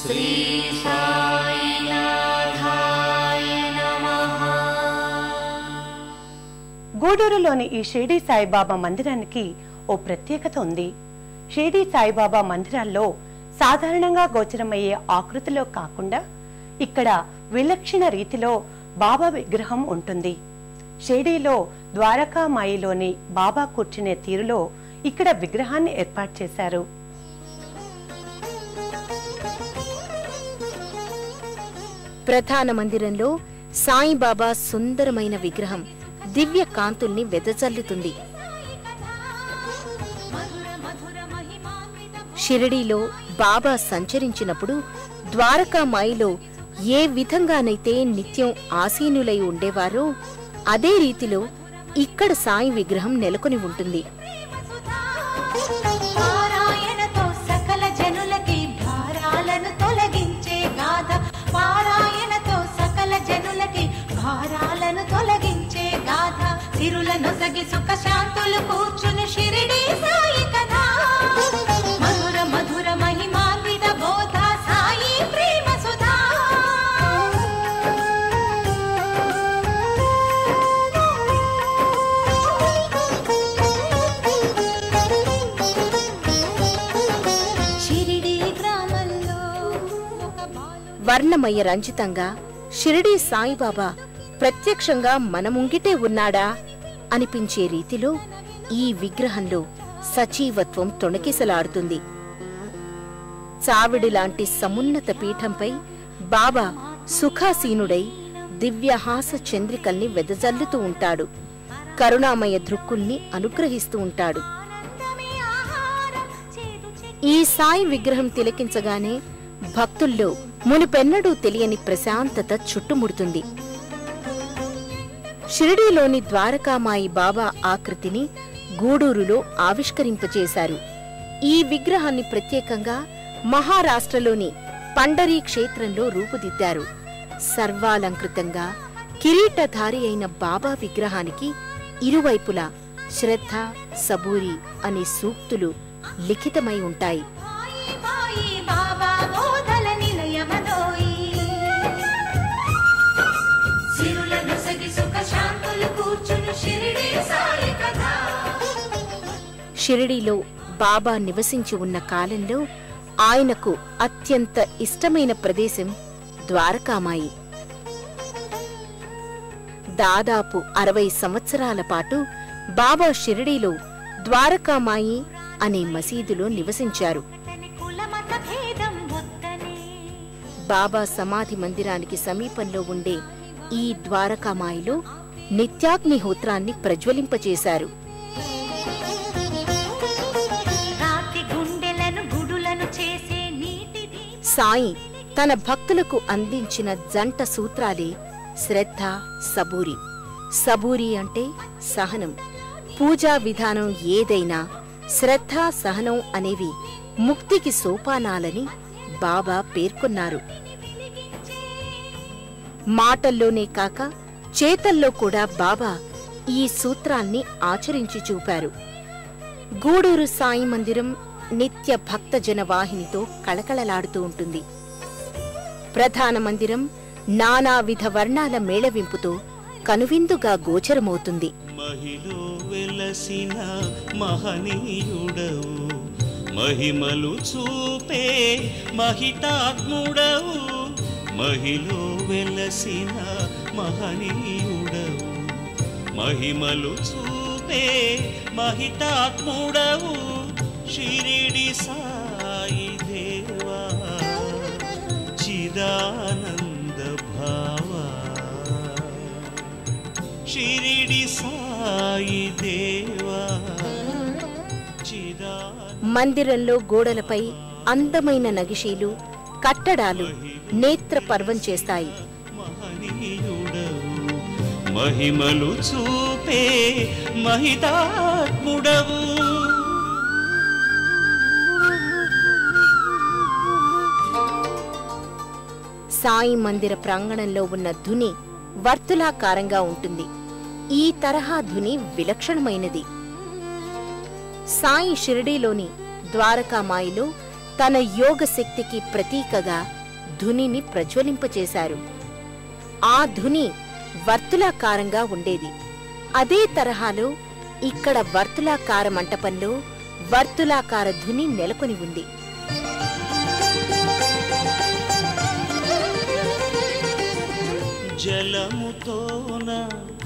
గూడూరులోని ఈ షిరిడి సాయిబాబా మందిరానికి ఓ ప్రత్యేకత ఉంది షిరిడి సాయిబాబా మందిరాల్లో సాధారణంగా గోచరమయ్యే ఆకృతిలో కాకుండా ఇక్కడ విలక్షణ రీతిలో బాబా విగ్రహం ఉంటుంది షిరిడీలో ద్వారకామాయిలోని బాబా కూర్చునే తీరులో ఇక్కడ విగ్రహాన్ని ఏర్పాటు చేశారు ప్రధాన మందిరంలో సాయిబాబా సుందరమైన విగ్రహం దివ్య కాంతుల్ని వెదజల్లుతుంది షిరిడీలో బాబా సంచరించినప్పుడు ద్వారకామాయిలో ఏ విధంగానైతే నిత్యం ఆసీనులై ఉండేవారో అదే రీతిలో ఇక్కడ సాయి విగ్రహం నెలకొని ఉంటుంది పారాయణతో సకల జనులకి భారాలను తొలగించే గాథ పారాయణతో సకల జనులకి భారాలను తొలగించే గాథ సిరులను సగి సుఖ శాంతులు కూర్చుని షిరిడి సాయి కథ మధుర మధుర మహిమాన్విత బోధ సాయి ప్రేమ సుధా షిరిడి గ్రామంలో ఒక బాలు వర్ణమయ రంజితంగా షిరిడీ సాయిబాబా ప్రత్యక్షంగా మన ముంగిటే ఉన్నాడా అనిపించే రీతిలో ఈ విగ్రహంలో సజీవత్వం తొణకిసలాడుతుంది చావిడి లాంటి సమున్నత పీఠంపై బాబా సుఖాసీనుడై దివ్యహాస చంద్రికల్ని వెదజల్లుతూ ఉంటాడు కరుణామయ దృక్కుల్ని అనుగ్రహిస్తూ ఉంటాడు ఆనందమే ఆహారం చేదు చె- ఈ సాయి విగ్రహం తిలకించగానే భక్తుల్లో మునుపెన్నడూ తెలియని ప్రశాంతత చుట్టుముడుతుంది షిరిడీలోని ద్వారకామాయి బాబా ఆకృతిని గూడూరులో ఆవిష్కరింపచేశారు ఈ విగ్రహాన్ని ప్రత్యేకంగా మహారాష్ట్రలోని పండరీ క్షేత్రంలో రూపుదిద్దారు సర్వాలంకృతంగా కిరీటధారి అయిన బాబా విగ్రహానికి ఇరువైపులా శ్రద్ధ సబూరి అనే సూక్తులు లిఖితమై ఉంటాయి బాయి బాయి బాబా బోధల నిలయమదోయి సిరులను సగి సుఖ శాంతులు కూర్చుని షిరిడి సాయి కథ షిరిడీలో బాబా నివసించి ఉన్న కాలంలో ఆయనకు అత్యంత ఇష్టమైన ప్రదేశం ద్వారకామాయి దాదాపు అరవై సంవత్సరాల పాటు బాబా షిరిడీలో ద్వారకామాయి అనే మసీదులో నివసించారు తని కులమత భేదం వద్దనే బాబా సమాధి మందిరానికి సమీపంలో ఉండే ఈ ద్వారకామాయిలో నిత్యాగ్నిహోత్రాన్ని ప్రజ్వలింపచేశారు రాతి గుండెలను గుడులను చేసే నీటి దీపం సాయి తన భక్తులకు అందించిన జంట సూత్రాలే శ్రద్ధ సబూరి సబూరి అంటే సహనం పూజా విధానం ఏదైనా శ్రద్ధ సహనం అనేవి ముక్తికి సోపానాలని బాబా పేర్కొన్నారు మాటల్లోనే కాక చేతల్లో కూడా బాబా ఈ సూత్రాల్ని ఆచరించి చూపారు గూడూరు సాయి మందిరం నిత్య భక్తజన వాహినితో కళకళలాడుతూ ఉంటుంది ప్రధాన మందిరం నానావిధ వర్ణాల మేళవింపుతో కనువిందుగా గోచరమవుతుంది మహిలో వెలసిన మహనీయుడవు మహిమలు చూపే మహితాత్ముడవు మహిలో వెలసిన మహనీయుడవు మహిమలు చూపే మహితాత్ముడవు షిరిడి సాయి దేవా చిదానంద భావా షిరిడి సాయి దేవా చిదా మందిరంలో గోడలపై అందమైన నగిషీలు కట్టడాలు నేత్ర పర్వం చేస్తాయి మహనీయుడవు మహిమలు చూపే మహితాత్ముడవు సాయి మందిర ప్రాంగణంలో ఉన్న ధుని వర్తులాకారంగా ఉంటుంది ఈ తరహా ధుని విలక్షణమైనది సాయి షిరిడీలోని ద్వారకామాయిలో తన యోగ శక్తికి ప్రతీకగా ధునిని ప్రజ్వలింపచేశారు ఆ ధుని వర్తులాకారంగా ఉండేది అదే తరహాలో ఇక్కడ వర్తులాకార మంటపంలో వర్తులాకార ధుని నెలకొని ఉంది జలముతోన